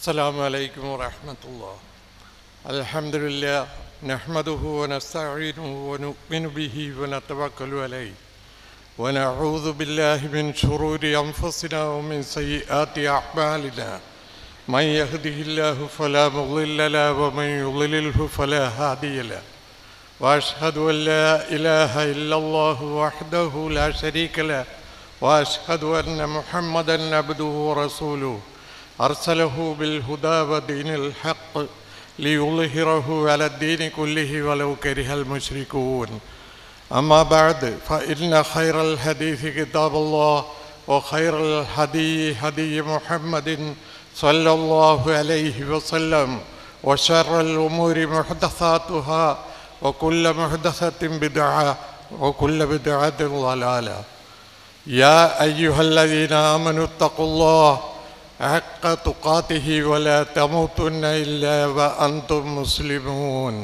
السلام عليكم ورحمة الله الحمد لله نحمده ونستعينه ونؤمن به ونتوكل عليه ونعوذ بالله من شرور أنفسنا ومن سيئات أعمالنا من يهده الله فلا مضل له ومن يضلله فلا هادي له وأشهد أن لا إله إلا الله وحده لا شريك له وأشهد أن محمدا عبده ورسوله أرسله بالهدى ودين الحق ليظهره على الدين كله ولو كره المشركون أما بعد فإن خير الحديث كتاب الله وخير الهدي هدي محمد صلى الله عليه وسلم وشر الأمور محدثاتها وكل محدثة بدعة وكل بدعة ضلالة يا أيها الذين آمنوا اتقوا الله حق تقاته ولا تموتن إلا وأنتم مسلمون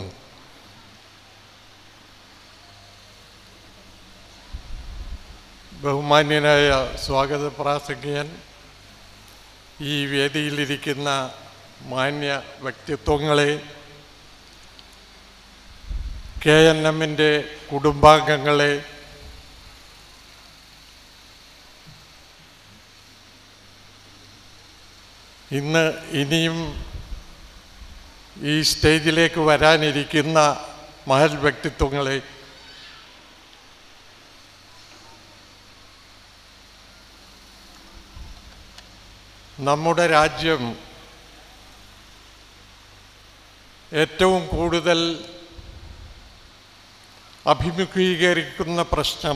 ബഹുമാന്യനായ സ്വാഗത പ്രാസംഗികൻ ഈ വേദിയിലിരിക്കുന്ന മാന്യ വ്യക്തിത്വങ്ങളെ കെ എൻ എമ്മിൻ്റെ കുടുംബാംഗങ്ങളെ ഇന്ന് ഇനിയും ഈ സ്റ്റേജിലേക്ക് വരാനിരിക്കുന്ന മഹൽ വ്യക്തിത്വങ്ങളെ നമ്മുടെ രാജ്യം ഏറ്റവും കൂടുതൽ അഭിമുഖീകരിക്കുന്ന പ്രശ്നം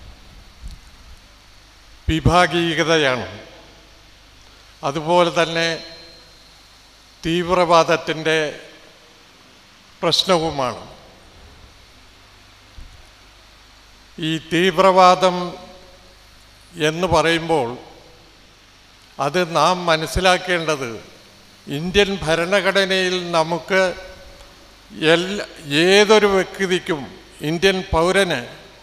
വിഭാഗീയതയാണ് അതുപോലെ തന്നെ തീവ്രവാദത്തിൻ്റെ പ്രശ്നവുമാണ് ഈ തീവ്രവാദം എന്ന് പറയുമ്പോൾ അത് നാം മനസ്സിലാക്കേണ്ടത് ഇന്ത്യൻ ഭരണഘടനയിൽ നമുക്ക് എല്ലാ ഏതൊരു വ്യക്തിക്കും ഇന്ത്യൻ പൗരന്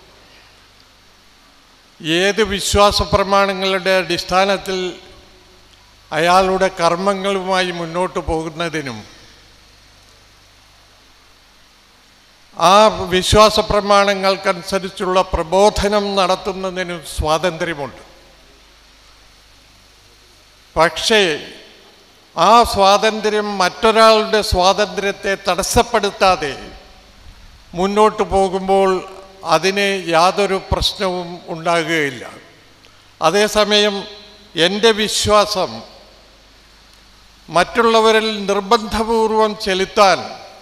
ഏത് വിശ്വാസ പ്രമാണങ്ങളുടെ അടിസ്ഥാനത്തിൽ അയാളുടെ കർമ്മങ്ങളുമായി മുന്നോട്ട് പോകുന്നതിനും ആ വിശ്വാസ പ്രമാണങ്ങൾക്കനുസരിച്ചുള്ള പ്രബോധനം നടത്തുന്നതിനും സ്വാതന്ത്ര്യമുണ്ട് പക്ഷേ ആ സ്വാതന്ത്ര്യം മറ്റൊരാളുടെ സ്വാതന്ത്ര്യത്തെ തടസ്സപ്പെടുത്താതെ മുന്നോട്ട് പോകുമ്പോൾ അതിന് യാതൊരു പ്രശ്നവും ഉണ്ടാകുകയില്ല അതേസമയം എൻ്റെ വിശ്വാസം മറ്റുള്ളവരിൽ നിർബന്ധപൂർവം ചെലുത്താൻ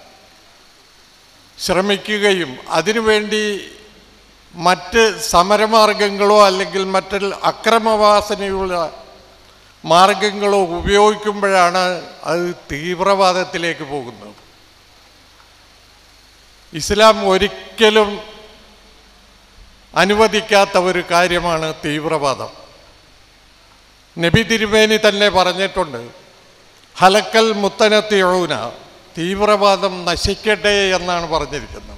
ശ്രമിക്കുകയും അതിനുവേണ്ടി മറ്റ് സമരമാർഗങ്ങളോ അല്ലെങ്കിൽ മറ്റ് അക്രമവാസനയുള്ള മാർഗങ്ങളോ ഉപയോഗിക്കുമ്പോഴാണ് അത് തീവ്രവാദത്തിലേക്ക് പോകുന്നത് ഇസ്ലാം ഒരിക്കലും അനുവദിക്കാത്ത ഒരു കാര്യമാണ് തീവ്രവാദം നബി തിരുമേനി തന്നെ പറഞ്ഞിട്ടുണ്ട് ഹലക്കൽ മുത്തനത്തിഴൂന തീവ്രവാദം നശിക്കട്ടെ എന്നാണ് പറഞ്ഞിരിക്കുന്നത്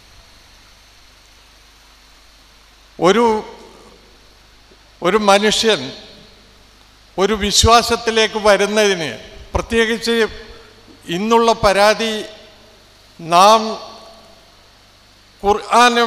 ഒരു ഒരു മനുഷ്യൻ ഒരു വിശ്വാസത്തിലേക്ക് വരുന്നതിന് പ്രത്യേകിച്ച് ഇന്നുള്ള പരാതി നാം ഖുർആാനും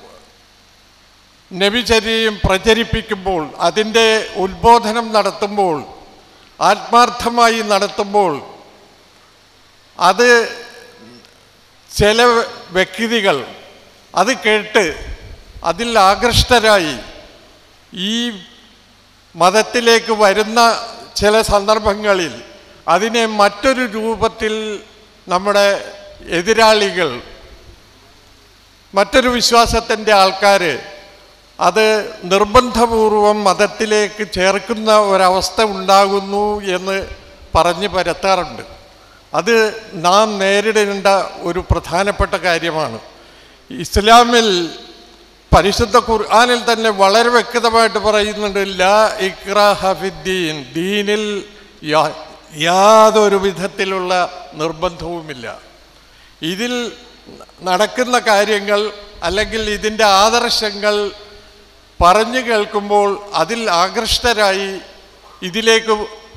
നബിചര്യയും പ്രചരിപ്പിക്കുമ്പോൾ അതിൻ്റെ ഉദ്ബോധനം നടത്തുമ്പോൾ ആത്മാർത്ഥമായി നടത്തുമ്പോൾ അത് ചില വ്യക്തികൾ അത് കേട്ട് അതിൽ ആകൃഷ്ടരായി ഈ മതത്തിലേക്ക് വരുന്ന ചില സന്ദർഭങ്ങളിൽ അതിനെ മറ്റൊരു രൂപത്തിൽ നമ്മുടെ എതിരാളികൾ മറ്റൊരു വിശ്വാസത്തിൻ്റെ ആൾക്കാർ അത് നിർബന്ധപൂർവം മതത്തിലേക്ക് ചേർക്കുന്ന ഒരവസ്ഥ ഉണ്ടാകുന്നു എന്ന് പറഞ്ഞ് പരത്താറുണ്ട് അത് നാം നേരിടേണ്ട ഒരു പ്രധാനപ്പെട്ട കാര്യമാണ് ഇസ്ലാമിൽ പരിശുദ്ധ ഖുർആാനിൽ തന്നെ വളരെ വ്യക്തമായിട്ട് പറയുന്നുണ്ട് ലാ ഇക്രാഹഫിദ്ദീൻ ദീനിൽ യാതൊരു വിധത്തിലുള്ള നിർബന്ധവുമില്ല ഇതിൽ നടക്കുന്ന കാര്യങ്ങൾ അല്ലെങ്കിൽ ഇതിൻ്റെ ആദർശങ്ങൾ പറഞ്ഞു കേൾക്കുമ്പോൾ അതിൽ ആകൃഷ്ടരായി ഇതിലേക്ക്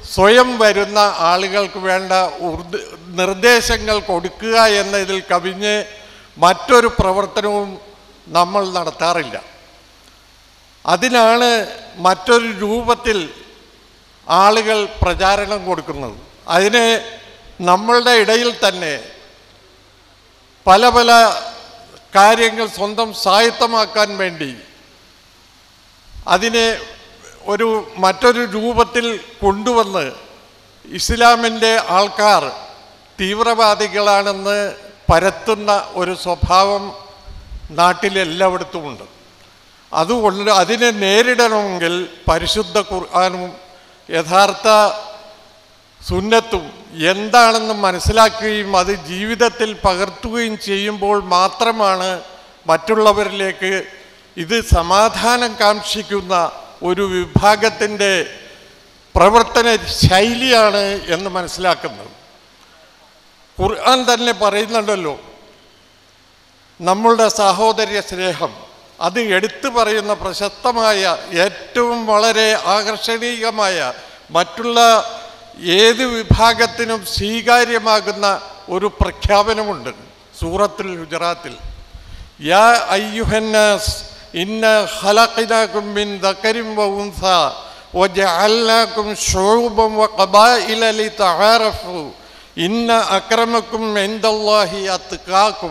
സ്വയം വരുന്ന ആളുകൾക്ക് വേണ്ട ഉർദ് നിർദ്ദേശങ്ങൾ കൊടുക്കുക എന്നതിൽ കവിഞ്ഞ് മറ്റൊരു പ്രവർത്തനവും നമ്മൾ നടത്താറില്ല അതിനാണ് മറ്റൊരു രൂപത്തിൽ ആളുകൾ പ്രചാരണം കൊടുക്കുന്നത് അതിന് നമ്മളുടെ ഇടയിൽ തന്നെ പല പല കാര്യങ്ങൾ സ്വന്തം സ്വായത്തമാക്കാൻ വേണ്ടി അതിനെ ഒരു മറ്റൊരു രൂപത്തിൽ കൊണ്ടുവന്ന് ഇസ്ലാമിൻ്റെ ആൾക്കാർ തീവ്രവാദികളാണെന്ന് പരത്തുന്ന ഒരു സ്വഭാവം നാട്ടിലെല്ലായിടത്തുമുണ്ട് അതുകൊണ്ട് അതിനെ നേരിടണമെങ്കിൽ പരിശുദ്ധ ഖുർആാനും യഥാർത്ഥ സുന്നത്തും എന്താണെന്ന് മനസ്സിലാക്കുകയും അത് ജീവിതത്തിൽ പകർത്തുകയും ചെയ്യുമ്പോൾ മാത്രമാണ് മറ്റുള്ളവരിലേക്ക് ഇത് സമാധാനം കാക്ഷിക്കുന്ന ഒരു വിഭാഗത്തിൻ്റെ പ്രവർത്തന ശൈലിയാണ് എന്ന് മനസ്സിലാക്കുന്നത് ഖുർആൻ തന്നെ പറയുന്നുണ്ടല്ലോ നമ്മളുടെ സഹോദര്യ സ്നേഹം അത് എടുത്തു പറയുന്ന പ്രശസ്തമായ ഏറ്റവും വളരെ ആകർഷണീയമായ മറ്റുള്ള ഏത് വിഭാഗത്തിനും സ്വീകാര്യമാകുന്ന ഒരു പ്രഖ്യാപനമുണ്ട് സൂറത്തുൽ ഗുജറാത്തിൽ യാ അയ്യുഹന്നാസ് ഇന്ന ഖലഖനാകും മിൻ ദക്കരിം വ ഉൻസ വജഅൽനാകും ശുഊബൻ വഖബായില ലിതആറഫു ഇന്ന അക്രമക്കും ഇൻദല്ലാഹി അത്ഖാക്കും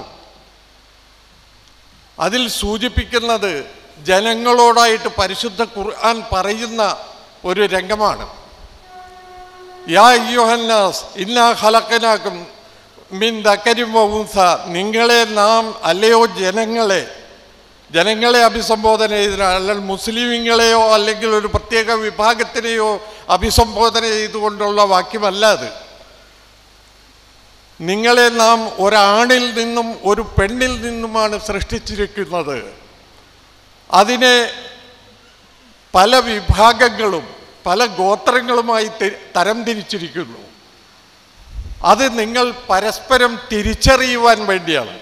അതിൽ സൂചിപ്പിക്കുന്നത് ജനങ്ങളോടായിട്ട് പരിശുദ്ധ ഖുർആൻ പറയുന്ന ഒരു രംഗമാണ് യാ യുഹന്നാസ് ഇന്നാ ഖലഖനാകും മിൻ ദക്കരിം വ ഉൻസ നിങ്ങളെ നാം അല്ലയോ ജനങ്ങളെ ജനങ്ങളെ അഭിസംബോധന ചെയ്ത അല്ലെങ്കിൽ മുസ്ലിങ്ങളെയോ അല്ലെങ്കിൽ ഒരു പ്രത്യേക വിഭാഗത്തിനെയോ അഭിസംബോധന ചെയ്തുകൊണ്ടുള്ള വാക്യമല്ല അത് നിങ്ങളെ നാം ഒരാണിൽ നിന്നും ഒരു പെണ്ണിൽ നിന്നുമാണ് സൃഷ്ടിച്ചിരിക്കുന്നത് അതിനെ പല വിഭാഗങ്ങളും പല ഗോത്രങ്ങളുമായി തി- തരംതിരിച്ചിരിക്കുന്നു അത് നിങ്ങൾ പരസ്പരം തിരിച്ചറിയുവാൻ വേണ്ടിയാണ്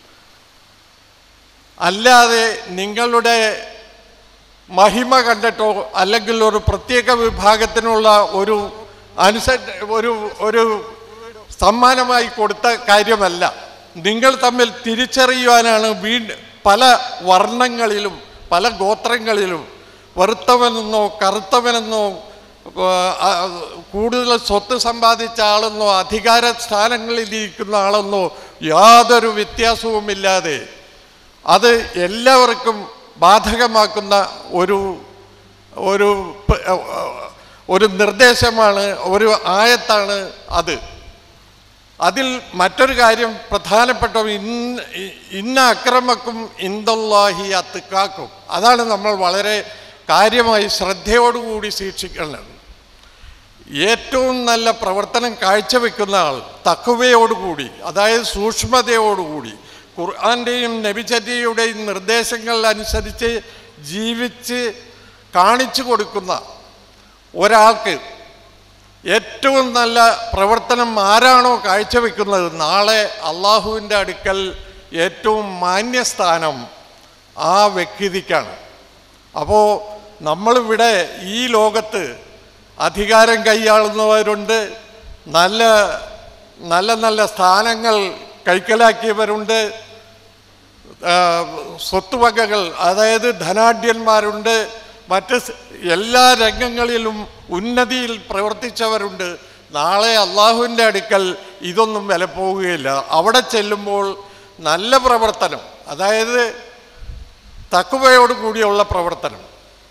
അല്ലാതെ നിങ്ങളുടെ മഹിമ കണ്ടിട്ടോ അല്ലെങ്കിൽ ഒരു പ്രത്യേക വിഭാഗത്തിനുള്ള ഒരു അനുസ ഒരു ഒരു സമ്മാനമായി കൊടുത്ത കാര്യമല്ല നിങ്ങൾ തമ്മിൽ തിരിച്ചറിയുവാനാണ് വീണ്ടും പല വർണ്ണങ്ങളിലും പല ഗോത്രങ്ങളിലും വെറുത്തവനെന്നോ കറുത്തവനെന്നോ ആ, കൂടുതൽ സ്വത്ത് സമ്പാദിച്ച ആളെന്നോ അധികാര സ്ഥാനങ്ങളിൽ ഇരിക്കുന്ന ആളെന്നോ യാതൊരു വ്യത്യാസവുമില്ലാതെ അത് എല്ലാവർക്കും ബാധകമാക്കുന്ന ഒരു ഒരു പ- ഒരു നിർദ്ദേശമാണ് ഒരു ആയത്താണ് അത് അതിൽ മറ്റൊരു കാര്യം പ്രധാനപ്പെട്ട ഇന്ന ഇന്ന അക്രമക്കും ഇന്ദല്ലാഹി അത്തുക്കാക്കും അതാണ് നമ്മൾ വളരെ കാര്യമായി ശ്രദ്ധയോടുകൂടി ശീക്ഷിക്കേണ്ടത് ഏറ്റവും നല്ല പ്രവർത്തനം കാഴ്ചവെക്കുന്ന ആൾ തക്കുവയോടുകൂടി അതായത് സൂക്ഷ്മതയോടുകൂടി ഖുർആൻ്റെയും നബിചര്യയുടെയും നിർദ്ദേശങ്ങൾ അനുസരിച്ച് ജീവിച്ച് കാണിച്ചു കൊടുക്കുന്ന ഒരാൾക്ക് ഏറ്റവും നല്ല പ്രവർത്തനം ആരാണോ കാഴ്ചവെക്കുന്നത് നാളെ അള്ളാഹുവിൻ്റെ അടുക്കൽ ഏറ്റവും മാന്യസ്ഥാനം ആ വ്യക്തിക്കാണ് അപ്പോൾ നമ്മളിവിടെ ഈ ലോകത്ത് അധികാരം കൈയാളുന്നവരുണ്ട് നല്ല നല്ല നല്ല സ്ഥാനങ്ങൾ കൈക്കലാക്കിയവരുണ്ട് ആ, സ്വത്തുവകകൾ അതായത് ധനാഢ്യന്മാരുണ്ട് മറ്റ് സ് എല്ലാ രംഗങ്ങളിലും ഉന്നതിയിൽ പ്രവർത്തിച്ചവരുണ്ട് നാളെ അള്ളാഹുവിൻ്റെ അടുക്കൽ ഇതൊന്നും വില പോവുകയില്ല അവിടെ ചെല്ലുമ്പോൾ നല്ല പ്രവർത്തനം അതായത് തക്കുവയോട് കൂടിയുള്ള പ്രവർത്തനം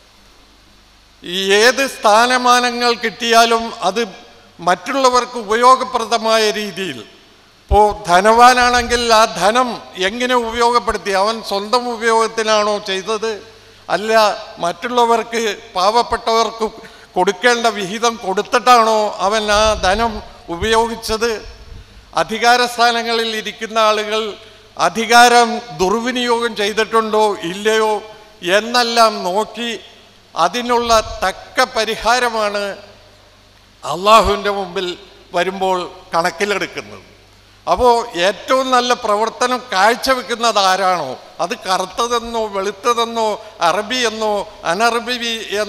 ഈ ഏത് സ്ഥാനമാനങ്ങൾ കിട്ടിയാലും അത് മറ്റുള്ളവർക്ക് ഉപയോഗപ്രദമായ രീതിയിൽ ഇപ്പോൾ ധനവാനാണെങ്കിൽ ആ ധനം എങ്ങനെ ഉപയോഗപ്പെടുത്തി അവൻ സ്വന്തം ഉപയോഗത്തിനാണോ ചെയ്തത് അല്ല മറ്റുള്ളവർക്ക് പാവപ്പെട്ടവർക്ക് കൊടുക്കേണ്ട വിഹിതം കൊടുത്തിട്ടാണോ അവൻ ആ ധനം ഉപയോഗിച്ചത് അധികാര സ്ഥാനങ്ങളിൽ ഇരിക്കുന്ന ആളുകൾ അധികാരം ദുർവിനിയോഗം ചെയ്തിട്ടുണ്ടോ ഇല്ലയോ എന്നെല്ലാം നോക്കി അതിനുള്ള തക്ക പരിഹാരമാണ് അള്ളാഹുവിൻ്റെ മുമ്പിൽ വരുമ്പോൾ കണക്കിലെടുക്കുന്നത് അപ്പോൾ ഏറ്റവും നല്ല പ്രവർത്തനം കാഴ്ചവെക്കുന്നത് ആരാണോ അത് കറുത്തതെന്നോ വെളുത്തതെന്നോ അറബി എന്നോ അനറബി എന്നോ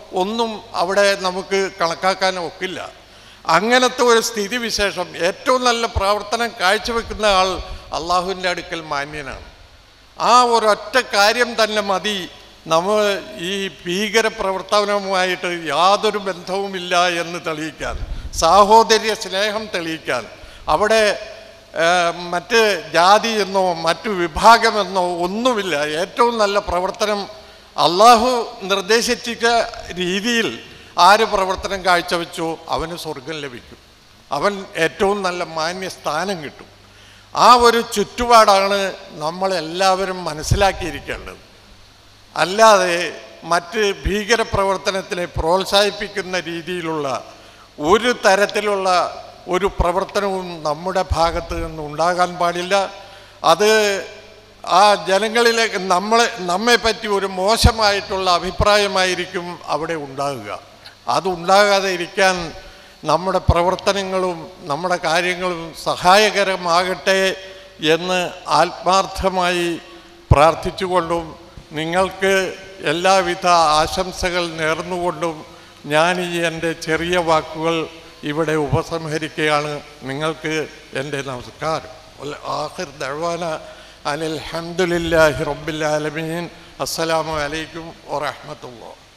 ഒന്നും അവിടെ നമുക്ക് കണക്കാക്കാൻ ഒക്കില്ല അങ്ങനത്തെ ഒരു സ്ഥിതിവിശേഷം ഏറ്റവും നല്ല പ്രവർത്തനം കാഴ്ചവെക്കുന്ന ആൾ അള്ളാഹുവിൻ്റെ അടുക്കൽ മാന്യനാണ് ആ ഒരൊറ്റ കാര്യം തന്നെ മതി നമ്മൾ ഈ ഭീകര പ്രവർത്തനവുമായിട്ട് യാതൊരു ബന്ധവുമില്ല എന്ന് തെളിയിക്കാൻ സാഹോദര്യ സ്നേഹം തെളിയിക്കാൻ അവിടെ ഏഹ്, മറ്റ് ജാതി എന്നോ മറ്റു വിഭാഗമെന്നോ ഒന്നുമില്ല ഏറ്റവും നല്ല പ്രവർത്തനം അള്ളാഹു നിർദ്ദേശിച്ച രീതിയിൽ ആര് പ്രവർത്തനം കാഴ്ചവെച്ചോ അവന് സ്വർഗം ലഭിക്കും അവൻ ഏറ്റവും നല്ല മാന്യ സ്ഥാനം കിട്ടും ആ ഒരു ചുറ്റുപാടാണ് നമ്മളെല്ലാവരും മനസ്സിലാക്കിയിരിക്കേണ്ടത് അല്ലാതെ മറ്റ് ഭീകരപ്രവർത്തനത്തിനെ പ്രോത്സാഹിപ്പിക്കുന്ന രീതിയിലുള്ള ഒരു തരത്തിലുള്ള ഒരു പ്രവർത്തനവും നമ്മുടെ ഭാഗത്ത് നിന്ന് ഉണ്ടാകാൻ പാടില്ല അത് ആ ജനങ്ങളിലേക്ക് നമ്മളെ നമ്മെ പറ്റി ഒരു മോശമായിട്ടുള്ള അഭിപ്രായമായിരിക്കും അവിടെ ഉണ്ടാകുക അതുണ്ടാകാതെ ഇരിക്കാൻ നമ്മുടെ പ്രവർത്തനങ്ങളും നമ്മുടെ കാര്യങ്ങളും സഹായകരമാകട്ടെ എന്ന് ആത്മാർത്ഥമായി പ്രാർത്ഥിച്ചുകൊണ്ടും നിങ്ങൾക്ക് എല്ലാവിധ ആശംസകൾ നേർന്നുകൊണ്ടും ഞാൻ ഈ എൻ്റെ ചെറിയ വാക്കുകൾ ഇവിടെ ഉപസംഹരിക്കുകയാണ് നിങ്ങൾക്ക് എൻ്റെ നമസ്കാരം വൽ ആഖിർ ദഅ്വാന അനിൽ ഹംദുലില്ലാഹി റബ്ബിൽ ആലമീൻ അസ്സലാമു അലൈക്കും വറഹ്മത്തുള്ളാഹി